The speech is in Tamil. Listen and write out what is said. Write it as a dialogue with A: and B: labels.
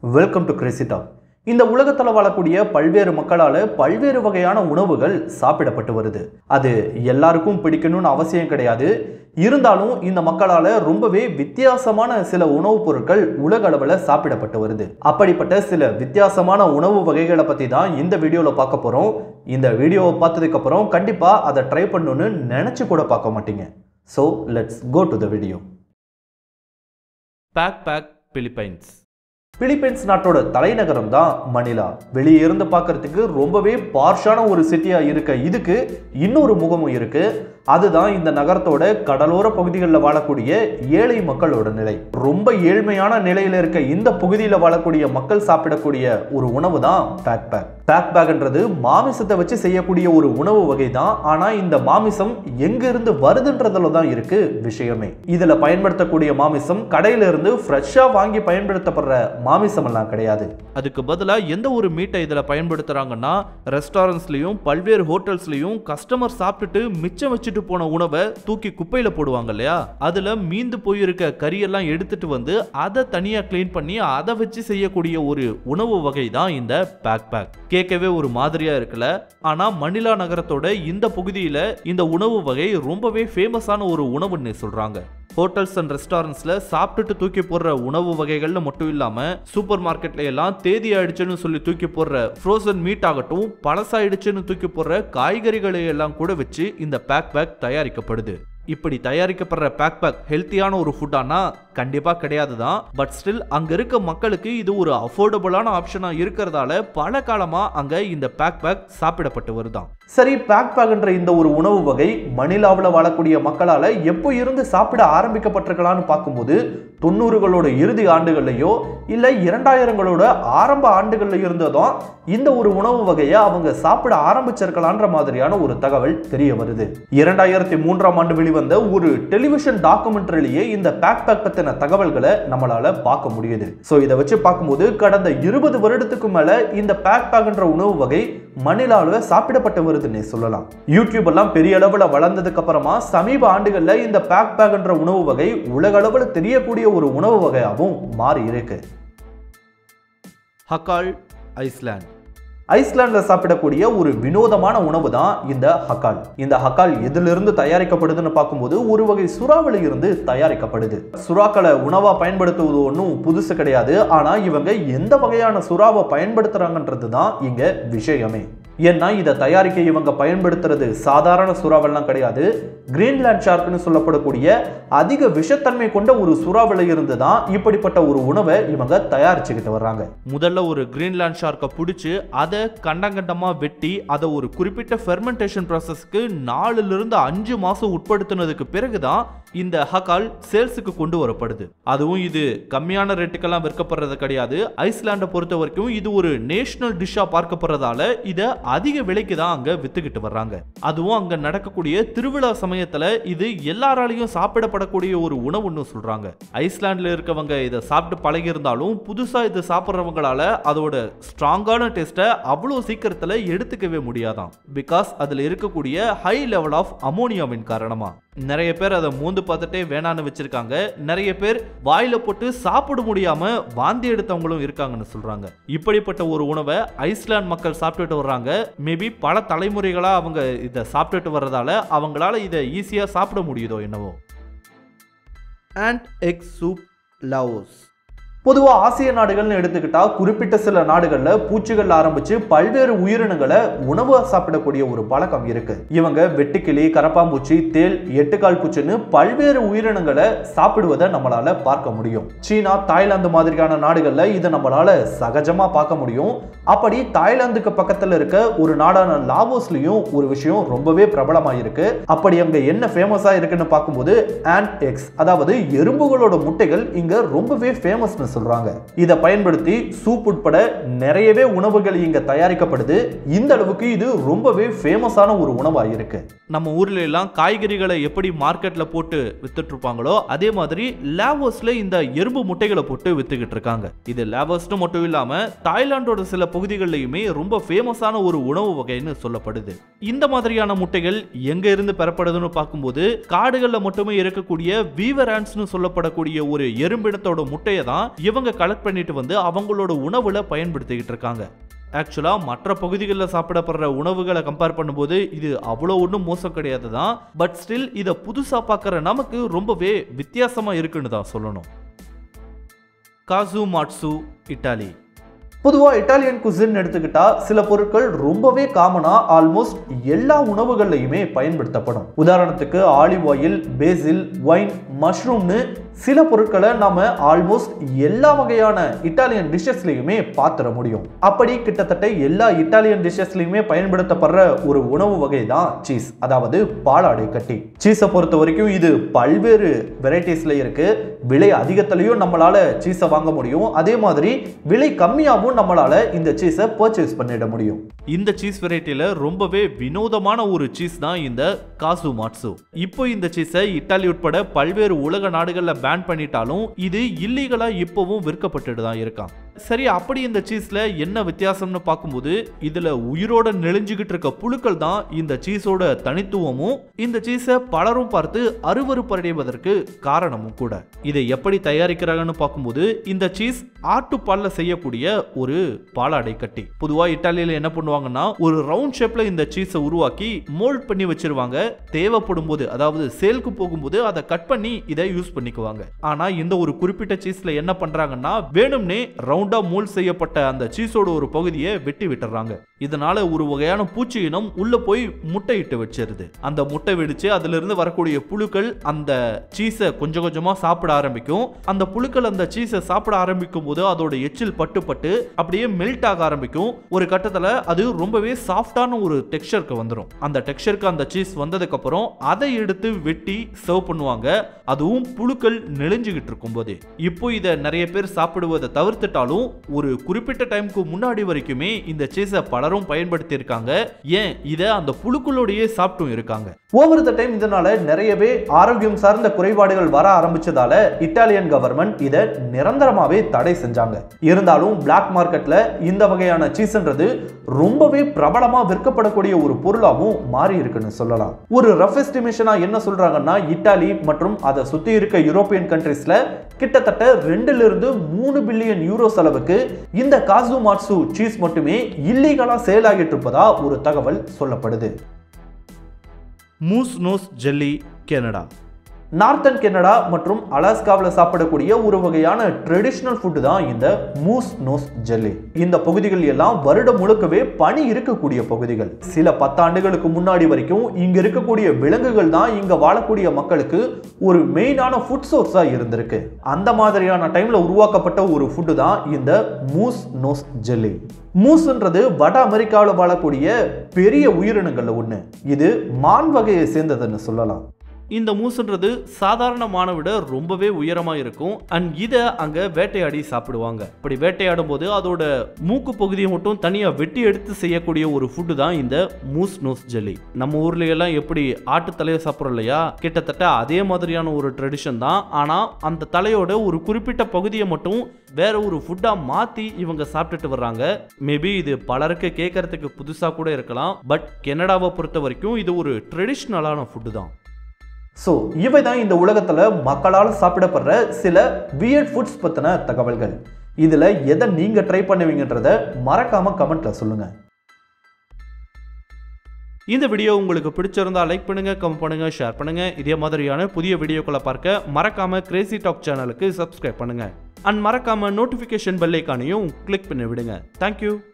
A: வெல்கம் டு கிரேசிட்டா இந்த உலகத்தில் வாழக்கூடிய பல்வேறு மக்களால் பல்வேறு வகையான உணவுகள் சாப்பிடப்பட்டு வருது அது எல்லாருக்கும் பிடிக்கணும்னு அவசியம் கிடையாது இருந்தாலும் இந்த மக்களால் ரொம்பவே வித்தியாசமான சில உணவுப் பொருட்கள் உலக அளவில் சாப்பிடப்பட்டு வருது அப்படிப்பட்ட சில வித்தியாசமான உணவு வகைகளை பற்றி தான் இந்த வீடியோவில் பார்க்க போகிறோம் இந்த வீடியோவை பார்த்ததுக்கப்புறம் கண்டிப்பாக அதை ட்ரை பண்ணணும்னு நினச்சி கூட பார்க்க மாட்டீங்க so let's go to the video
B: back back Philippines
A: Philippines நாட்டோட தலைநகரம் தான் மணிலா வெளியே இருந்து பார்க்கறதுக்கு ரொம்பவே பார்ஷான ஒரு சிட்டியா இருக்க இதுக்கு இன்னொரு முகமும் இருக்கு அதுதான் இந்த நகரத்தோட கடலோர பகுதிகளில் வாழக்கூடிய ஏழை மக்களோட நிலை ரொம்ப ஏழ்மையான நிலையில இருக்க இந்த பகுதியில் வாழக்கூடிய மக்கள் சாப்பிடக்கூடிய ஒரு உணவு தான் பேக் பேக் பேக் பேக்ன்றது மாமிசத்தை வச்சு செய்யக்கூடிய ஒரு உணவு வகை தான் ஆனா இந்த மாமிசம் எங்க இருந்து வருதுன்றதுல தான் இருக்கு விஷயமே இதுல பயன்படுத்தக்கூடிய மாமிசம் கடையில இருந்து ஃப்ரெஷ்ஷா வாங்கி பயன்படுத்தப்படுற மாமிசம் எல்லாம் கிடையாது
B: அதுக்கு பதிலாக எந்த ஒரு மீட்டை இதில் பயன்படுத்துகிறாங்கன்னா ரெஸ்டாரண்ட்ஸ்லையும் பல்வேறு ஹோட்டல்ஸ்லையும் கஸ்டமர் சாப்பிட்டுட்டு மிச்சம் வச்சுட்டு போன உணவை தூக்கி குப்பையில் போடுவாங்க இல்லையா அதில் மீந்து போயிருக்க கறியெல்லாம் எடுத்துட்டு வந்து அதை தனியாக க்ளீன் பண்ணி அதை வச்சு செய்யக்கூடிய ஒரு உணவு வகை தான் இந்த பேக் பேக் கேட்கவே ஒரு மாதிரியா இருக்குல்ல ஆனால் மணிலா நகரத்தோட இந்த பகுதியில் இந்த உணவு வகை ரொம்பவே ஃபேமஸான ஒரு உணவுன்னு சொல்கிறாங்க ஹோட்டல்ஸ் அண்ட் ரெஸ்டாரண்ட்ஸ்ல சாப்பிட்டுட்டு தூக்கி போடுற உணவு வகைகள்ல மட்டும் இல்லாம சூப்பர் மார்க்கெட்ல எல்லாம் தேதி ஆயிடுச்சுன்னு சொல்லி தூக்கி போடுற ஃப்ரோசன் மீட் ஆகட்டும் பழசாயிடுச்சுன்னு தூக்கி போடுற காய்கறிகளை எல்லாம் கூட வச்சு இந்த பேக் பேக் தயாரிக்கப்படுது இப்படி தயாரிக்கப்படுற பேக் பேக் ஹெல்த்தியான ஒரு ஃபுட்டானா கண்டிப்பா கிடையாது தான் பட் ஸ்டில் அங்க இருக்க மக்களுக்கு இது ஒரு அஃபோர்டபுளான ஆப்ஷனா இருக்கிறதால பல காலமா அங்க இந்த பேக் பேக் சாப்பிடப்பட்டு வருதாம்
A: சரி பேக் பேக்ன்ற இந்த ஒரு உணவு வகை மணிலாவில் வாழக்கூடிய மக்களால் எப்போ இருந்து சாப்பிட ஆரம்பிக்கப்பட்டிருக்கலாம்னு பார்க்கும்போது தொண்ணூறுகளோட இறுதி ஆண்டுகள்லையோ இல்லை இரண்டாயிரங்களோட ஆரம்ப ஆண்டுகள்ல இருந்ததும் இந்த ஒரு உணவு வகையை அவங்க சாப்பிட ஆரம்பிச்சிருக்கலான்ற மாதிரியான ஒரு தகவல் தெரிய வருது இரண்டாயிரத்தி மூன்றாம் ஆண்டு வெளிவந்த ஒரு டெலிவிஷன் டாக்குமெண்ட்ரிலேயே இந்த பேக் பேக் பத்தின தகவல்களை நம்மளால பார்க்க முடியுது ஸோ இதை வச்சு பார்க்கும்போது கடந்த இருபது வருடத்துக்கு மேல இந்த பேக் பேக்ன்ற உணவு வகை மணிலாவில் சாப்பிடப்பட்டு வருதுன்னே சொல்லலாம் யூடியூப் எல்லாம் பெரிய அளவில் வளர்ந்ததுக்கு அப்புறமா சமீப ஆண்டுகள்ல இந்த பேக் பேக்ன்ற உணவு வகை உலக அளவில் தெரியக்கூடிய ஒரு உணவு வகையாகவும் மாறி இருக்கு
B: ஹக்கால் ஐஸ்லாந்து
A: ஐஸ்லாண்டில் சாப்பிடக்கூடிய ஒரு வினோதமான உணவு தான் இந்த ஹக்கால் இந்த ஹக்கால் எதிலிருந்து தயாரிக்கப்படுதுன்னு பார்க்கும்போது ஒரு வகை சுறாவில் இருந்து தயாரிக்கப்படுது சுறாக்களை உணவா பயன்படுத்துவது ஒன்றும் புதுசு கிடையாது ஆனா இவங்க எந்த வகையான சுறாவை பயன்படுத்துறாங்கன்றது தான் இங்க விஷயமே ஏன்னா இதை தயாரிக்க இவங்க பயன்படுத்துறது சாதாரண சுறாவெல்லாம் கிடையாது கிரீன்லேண்ட் ஷார்க்னு சொல்லப்படக்கூடிய அதிக விஷத்தன்மை கொண்ட ஒரு சுறாவில் இருந்து தான் இப்படிப்பட்ட ஒரு உணவை இவங்க தயாரிச்சுக்கிட்டு வர்றாங்க
B: முதல்ல ஒரு கிரீன்லேண்ட் ஷார்க்கை பிடிச்சி அதை கண்டங்கண்டமாக வெட்டி அதை ஒரு குறிப்பிட்ட ஃபெர்மெண்டேஷன் ப்ராசஸ்க்கு நாலுலேருந்து அஞ்சு மாதம் உட்படுத்தினதுக்கு பிறகு தான் இந்த ஹக்கால் சேல்ஸுக்கு கொண்டு வரப்படுது அதுவும் இது கம்மியான ரேட்டுக்கெல்லாம் விற்கப்படுறது கிடையாது ஐஸ்லாண்டை பொறுத்த வரைக்கும் இது ஒரு நேஷனல் டிஷ்ஷாக பார்க்கப்படுறதால இதை அதிக விலைக்கு தான் அங்கே வித்துக்கிட்டு வர்றாங்க அதுவும் அங்கே நடக்கக்கூடிய திருவிழா சமயத்தில் இது எல்லாராலையும் சாப்பிடப்படக்கூடிய ஒரு உணவுன்னு சொல்கிறாங்க ஐஸ்லாண்டில் இருக்கவங்க இதை சாப்பிட்டு பழகி இருந்தாலும் புதுசாக இதை சாப்பிட்றவங்களால அதோட ஸ்ட்ராங்கான டேஸ்ட்டை அவ்வளோ சீக்கிரத்தில் எடுத்துக்கவே முடியாதாம் பிகாஸ் அதில் இருக்கக்கூடிய ஹை லெவல் ஆஃப் அமோனியாவின் காரணமாக நிறைய பேர் அதை மூந்து பார்த்துட்டே வேணான்னு வச்சிருக்காங்க நிறைய பேர் வாயில போட்டு சாப்பிட முடியாம வாந்தி எடுத்தவங்களும் இருக்காங்கன்னு சொல்றாங்க இப்படிப்பட்ட ஒரு உணவை ஐஸ்லாந்து மக்கள் சாப்பிட்டுட்டு வர்றாங்க மேபி பல தலைமுறைகளா அவங்க இதை சாப்பிட்டுட்டு வர்றதால அவங்களால இதை ஈஸியா சாப்பிட முடியுதோ என்னவோ அண்ட் எக் சூப் லவ்ஸ்
A: பொதுவாக ஆசிய நாடுகள்னு எடுத்துக்கிட்டா குறிப்பிட்ட சில நாடுகளில் பூச்சிகள் ஆரம்பிச்சு பல்வேறு உயிரினங்களை உணவு சாப்பிடக்கூடிய ஒரு பழக்கம் இருக்கு இவங்க வெட்டுக்கிளி கரப்பாம்பூச்சி தேல் எட்டுக்கால் பூச்சின்னு பல்வேறு உயிரினங்களை சாப்பிடுவதை நம்மளால பார்க்க முடியும் சீனா தாய்லாந்து மாதிரியான நாடுகளில் இதை நம்மளால சகஜமா பார்க்க முடியும் அப்படி தாய்லாந்துக்கு பக்கத்தில் இருக்க ஒரு நாடான லாவோஸ்லயும் ஒரு விஷயம் ரொம்பவே பிரபலமா இருக்கு அப்படி அங்க என்ன ஃபேமஸா இருக்குன்னு பார்க்கும்போது ஆண்ட் எக்ஸ் அதாவது எறும்புகளோட முட்டைகள் இங்க ரொம்பவே ஃபேமஸ்னு சொல்றாங்க இதை பயன்படுத்தி சூப் உட்பட நிறையவே உணவுகள் இங்க தயாரிக்கப்படுது இந்த அளவுக்கு இது ரொம்பவே ஃபேமஸான ஒரு உணவா இருக்கு
B: நம்ம ஊர்ல எல்லாம் காய்கறிகளை எப்படி மார்க்கெட்ல போட்டு வித்துட்டு இருப்பாங்களோ அதே மாதிரி லேவோஸ்ல இந்த எறும்பு முட்டைகளை போட்டு வித்துக்கிட்டு இருக்காங்க இது லேவோஸ்னு மட்டும் இல்லாம தாய்லாந்தோட சில பகுதிகளிலுமே ரொம்ப ஃபேமஸான ஒரு உணவு வகைன்னு சொல்லப்படுது இந்த மாதிரியான முட்டைகள் எங்க இருந்து பெறப்படுதுன்னு பார்க்கும்போது காடுகள்ல மட்டுமே இருக்கக்கூடிய வீவர் ants-னு சொல்லப்படக்கூடிய ஒரு எறும்பினத்தோட முட்டையை தான் இவங்க கலெக்ட் பண்ணிட்டு வந்து அவங்களோட உணவுல பயன்படுத்திக்கிட்டு இருக்காங்க ஆக்சுவலா மற்ற பகுதிகளில் சாப்பிடப்படுற உணவுகளை கம்பேர் பண்ணும்போது இது அவ்வளோ ஒன்றும் மோசம் கிடையாது தான் பட் ஸ்டில் இதை புதுசாக பார்க்குற நமக்கு ரொம்பவே வித்தியாசமா இருக்குன்னு தான் சொல்லணும் காசு மாட்சு இட்டாலி
A: பொதுவாக இட்டாலியன் குசின் எடுத்துக்கிட்டா சில பொருட்கள் ரொம்பவே காமனா ஆல்மோஸ்ட் எல்லா உணவுகள்லையுமே பயன்படுத்தப்படும் உதாரணத்துக்கு ஆலிவ் ஆயில் பேசில் ஒயின் மஷ்ரூம்னு சில பொருட்களை நாம ஆல்மோஸ்ட் எல்லா வகையான இட்டாலியன் டிஷ்ஷஸ்லையுமே பார்த்துட முடியும் அப்படி கிட்டத்தட்ட எல்லா இட்டாலியன் டிஷ்ஷஸ்லையுமே பயன்படுத்தப்படுற ஒரு உணவு வகை தான் சீஸ் அதாவது பாலாடை கட்டி சீஸை பொறுத்த வரைக்கும் இது பல்வேறு வெரைட்டிஸ்ல இருக்கு விலை அதிகத்திலையும் நம்மளால சீஸை வாங்க முடியும் அதே மாதிரி விலை கம்மியாகவும் நம்மளால இந்த சீஸை பர்ச்சேஸ் பண்ணிட முடியும்
B: இந்த சீஸ் வெரைட்டில ரொம்பவே வினோதமான ஒரு சீஸ் தான் இந்த காசு மாட்சு இப்போ இந்த சீஸை இத்தாலி உட்பட பல்வேறு உலக நாடுகள்ல பேன் பண்ணிட்டாலும் இது இல்லீகலா இப்போவும் விற்கப்பட்டுட்டு தான் இருக்கான் சரி அப்படி இந்த சீஸ்ல என்ன வித்தியாசம்னு பார்க்கும்போது இதுல உயிரோட நெளிஞ்சுகிட்டு இருக்க புழுக்கள் தான் இந்த சீஸோட தனித்துவமும் இந்த சீஸை பலரும் பார்த்து அருவருப்படைவதற்கு காரணமும் கூட இதை எப்படி தயாரிக்கிறாங்கன்னு பார்க்கும்போது இந்த சீஸ் ஆட்டுப்பால்ல செய்யக்கூடிய ஒரு பாலாடை கட்டி பொதுவா இட்டாலியில என்ன பண்ணுவாங்கன்னா ஒரு ரவுண்ட் ஷேப்ல இந்த சீஸை உருவாக்கி மோல்ட் பண்ணி வச்சிருவாங்க தேவைப்படும் போது அதாவது சேல்க்கு போகும்போது அதை கட் பண்ணி இதை யூஸ் பண்ணிக்குவாங்க ஆனா இந்த ஒரு குறிப்பிட்ட சீஸ்ல என்ன பண்றாங்கன்னா வேணும்னே ரவுண்டா மோல்ட் செய்யப்பட்ட அந்த சீஸோட ஒரு பகுதியை வெட்டி விட்டுறாங்க இதனால ஒரு வகையான பூச்சி இனம் உள்ள போய் முட்டையிட்டு வச்சிருது அந்த முட்டை வெடிச்சு அதுல இருந்து வரக்கூடிய புழுக்கள் அந்த சீஸை கொஞ்சம் கொஞ்சமா சாப்பிட ஆரம்பிக்கும் அந்த புழுக்கள் அந்த சீஸை சாப்பிட ஆரம்பிக்கும் போது அதோட எச்சில் பட்டு பட்டு அப்படியே மெல்ட் ஆக ஆரம்பிக்கும் ஒரு கட்டத்துல அது ரொம்பவே சாஃப்டான ஒரு டெக்ஸ்சருக்கு வந்துடும் அந்த டெக்ஸ்சருக்கு அந்த சீஸ் வந்ததுக்கு அப்புறம் அதை எடுத்து வெட்டி சர்வ் பண்ணுவாங்க அதுவும் புழுக்கள் நெளிஞ்சுகிட்டு இருக்கும் போது இப்போ இதை நிறைய பேர் சாப்பிடுவதை தவிர்த்துட்டாலும் ஒரு குறிப்பிட்ட டைமுக்கு முன்னாடி வரைக்குமே இந்த சீஸை பலரும் பயன்படுத்தி இருக்காங்க ஏன் இதை அந்த புழுக்களோடயே சாப்பிட்டும் இருக்காங்க
A: ஓவர் த டைம் இதனால நிறையவே ஆரோக்கியம் சார்ந்த குறைபாடுகள் வர ஆரம்பிச்சதால இத்தாலியன் கவர்மெண்ட் இதை நிரந்தரமாவே தடை செஞ்சாங்க இருந்தாலும் பிளாக் மார்க்கெட்ல இந்த வகையான சீஸ்ன்றது ரொம்பவே பிரபலமா விற்கப்படக்கூடிய ஒரு பொருளாகவும் மாறி இருக்குன்னு சொல்லலாம் ஒரு ரஃப் எஸ்டிமேஷனா என்ன சொல்றாங்கன்னா இத்தாலி மற்றும் அதை சுத்தி இருக்க யூரோப்பியன் கண்ட்ரீஸ்ல கிட்டத்தட்ட ரெண்டுல இருந்து மூணு பில்லியன் யூரோ செலவுக்கு இந்த காசு மாட்சு சீஸ் மட்டுமே இல்லீகலா சேல் ஆகிட்டு இருப்பதா ஒரு தகவல் சொல்லப்படுது
B: moose nose jelly Canada
A: northern Canada மற்றும் அலாஸ்காவில் சாப்பிடக்கூடிய ஒரு வகையான ட்ரெடிஷ்னல் ஃபுட்டு தான் இந்த மூஸ் நோஸ் ஜெல்லி இந்த பகுதிகள் எல்லாம் வருடம் முழுக்கவே பனி இருக்கக்கூடிய பகுதிகள் சில பத்தாண்டுகளுக்கு முன்னாடி வரைக்கும் இங்க இருக்கக்கூடிய விலங்குகள் தான் இங்க வாழக்கூடிய மக்களுக்கு ஒரு மெயினான ஃபுட் சோர்ஸா இருந்திருக்கு அந்த மாதிரியான டைம்ல உருவாக்கப்பட்ட ஒரு ஃபுட்டு தான் இந்த மூஸ் நோஸ் ஜெல்லி மூஸ்ன்றது வட அமெரிக்காவில் வாழக்கூடிய பெரிய உயிரினங்கள்ல ஒண்ணு இது மான் வகையை சேர்ந்ததுன்னு சொல்லலாம்
B: இந்த மூசுன்றது சாதாரண மானை விட ரொம்பவே உயரமா இருக்கும் அண்ட் இதை அங்க வேட்டையாடி சாப்பிடுவாங்க இப்படி வேட்டையாடும் போது அதோட மூக்கு பகுதியை மட்டும் தனியா வெட்டி எடுத்து செய்யக்கூடிய ஒரு ஃபுட்டு தான் இந்த மூஸ் நோஸ் ஜெல்லி நம்ம ஊர்ல எல்லாம் எப்படி ஆட்டு தலையை சாப்பிட்றோம் இல்லையா கிட்டத்தட்ட அதே மாதிரியான ஒரு ட்ரெடிஷன் தான் ஆனா அந்த தலையோட ஒரு குறிப்பிட்ட பகுதியை மட்டும் வேற ஒரு ஃபுட்டா மாத்தி இவங்க சாப்பிட்டுட்டு வர்றாங்க மேபி இது பலருக்கு கேட்கறதுக்கு புதுசா கூட இருக்கலாம் பட் கனடாவை பொறுத்த வரைக்கும் இது ஒரு ட்ரெடிஷ்னலான ஃபுட்டு தான்
A: ஸோ இவை தான் இந்த உலகத்தில் மக்களால் சாப்பிடப்படுற சில வியர்ட் ஃபுட்ஸ் பற்றின தகவல்கள் இதில் எதை நீங்கள் ட்ரை பண்ணுவீங்கன்றத மறக்காமல் கமெண்ட்டில் சொல்லுங்கள்
B: இந்த வீடியோ உங்களுக்கு பிடிச்சிருந்தா லைக் பண்ணுங்க கமெண்ட் பண்ணுங்க ஷேர் பண்ணுங்க இதே மாதிரியான புதிய வீடியோக்களை பார்க்க மறக்காம கிரேசி டாக் சேனலுக்கு சப்ஸ்கிரைப் பண்ணுங்க அண்ட் மறக்காம நோட்டிஃபிகேஷன் பெல் ஐக்கானையும் கிளிக் பண்ணி விடுங்க தேங்க்யூ